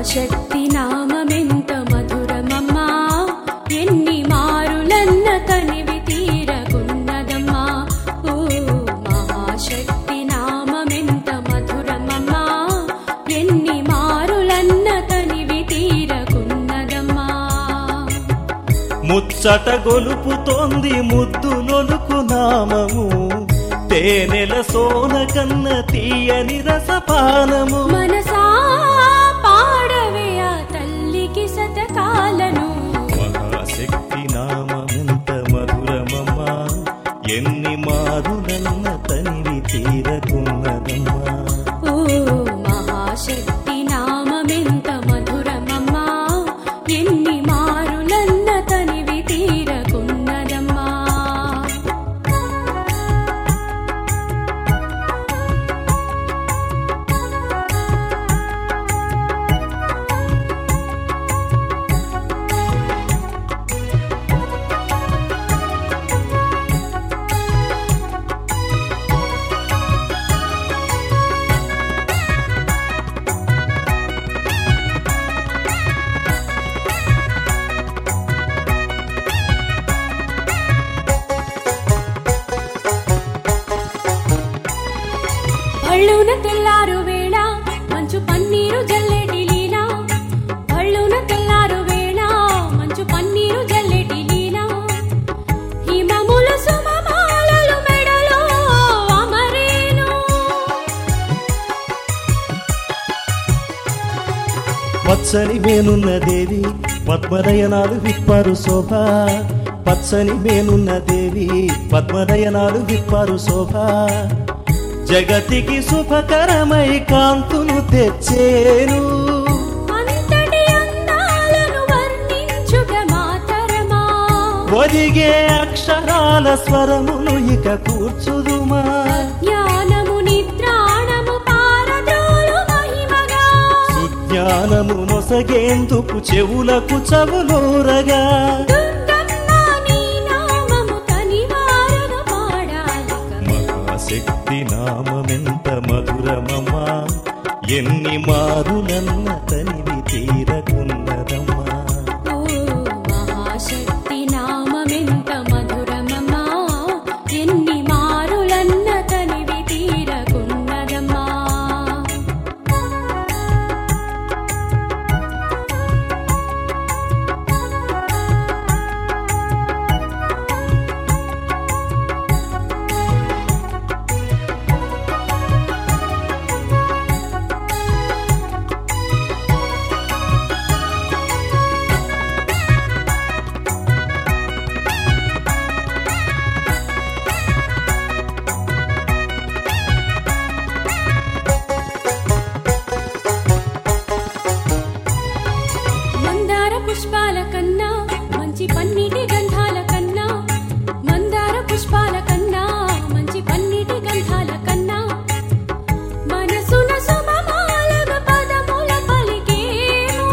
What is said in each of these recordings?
మహాశక్తి నామమెంత మధురమమ్మా ఎన్ని మారులన్న తనివి తీరకున్నదమ్మా ఓ మహాశక్తి నామమెంత మధురమమ్మా ఎన్ని మారులన్న తనివి తీరకున్నదమ్మా ముచ్చట గొలుపుతోంది ముద్దులొలుకు నామము తేనెల సోన కన్న తీయని రసపానము మనసా పాడవే ఆ తల్లికి శతకాలను మహాశక్తి నామమెంత మధురమమ్మా ఎన్ని మారులన్న తనివి తీరకున్నదమ్మా ఓ మహాశక్తి నామమెంత మధురమమ్మా ఎన్ని మారులన్న తనివి తీరకున్నదమ్మా భళ్ళున తెల్లారు వేళ మంచు పన్నీరు జల్లెటి లీలా భళ్ళున తెల్లారు వేళ మంచు పన్నీరు జల్లెటి లీలా హిమముల సుమమాలలు మెడలో అమరేను పచ్చని మేనున్న దేవి పద్మదయనాలు విప్పారు శోభ పచ్చని మేనున్న దేవి పద్మదయనాలు విప్పారు శోభ జగతికి శుభకరమై కాంతును తెచ్చేను అంతటి అందాలను వర్ణించుట మాతరమా ఒదిగే అక్షరాల స్వరమును ఇక కూర్చుదుమా జ్ఞానము నిద్రాణము పారద్రోలు మహిమగా సుజ్ఞానము నొసగేందుకు చెవులకు చవులోరగా దుర్గమ్మ నీ నామము కనివారగా పాడాలిక మహాశక్తి నామమెంత మధురమమ్మా ఎన్ని మారులన్న తనివి తీరకున్నదమ్మా ఓ మహాశక్తి నామమెంత మధురమమ్మా ఎన్ని మారులన్న తనివి తీరకున్నదమ్మా మందార పుష్పాల కన్నా మంచి పన్నీటి గంధాల కన్నా మందార పుష్పాల కన్నా మంచి పన్నీటి గంధాల కన్నా మనసున సుమమాలగ పదముల పలికేను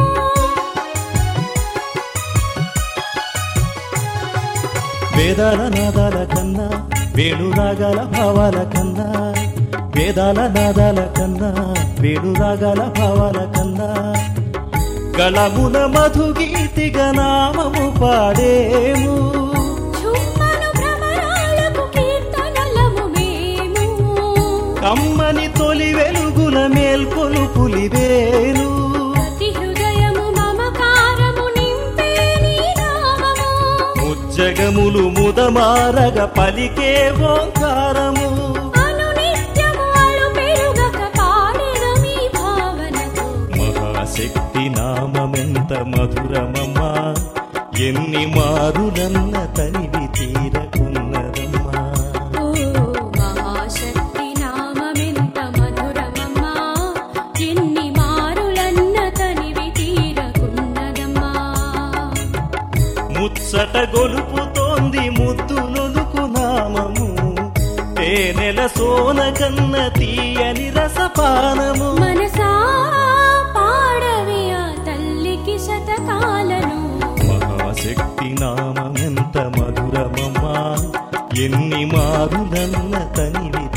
వేదాల నాదాల కన్నా వేణురాగాల భావాల కన్నా వేదాల నాదాల కన్నా వేణురాగాల భావాల కన్నా గళమున మధుగీతిగా నామము పాడేము చుమ్మను భ్రమరాలకు కీర్తనలము మేము కమ్మని తొలి వెలుగుల మేల్కొలు పులివేను ప్రతి హృదయము మమకారము నింపే నీ నామము ముజ్జగములు ముదమారగ పలికే ఓంకారము అనునిత్యము అలు పెరుగక పాడెదమీ భావనతో మహాశక్తి నామమెంత మధురమమ్మా ఎన్ని మారులన్న తనివి తీరకున్నదమ్మా ఓ మహాశక్తి నామమెంత మధురమమ్మా ఎన్ని మారులన్న తనివి తీరకున్నదమ్మా ముచ్చట గొలుపుతోంది ముద్దులొలుకు నామము తేనెల సోన కన్న తీయని రసపానము మనసా పాడవే ఆ తల్లికి శతకాలను మహాశక్తి నామమెంత మధురమమ్మా ఎన్ని మారులన్న తనివి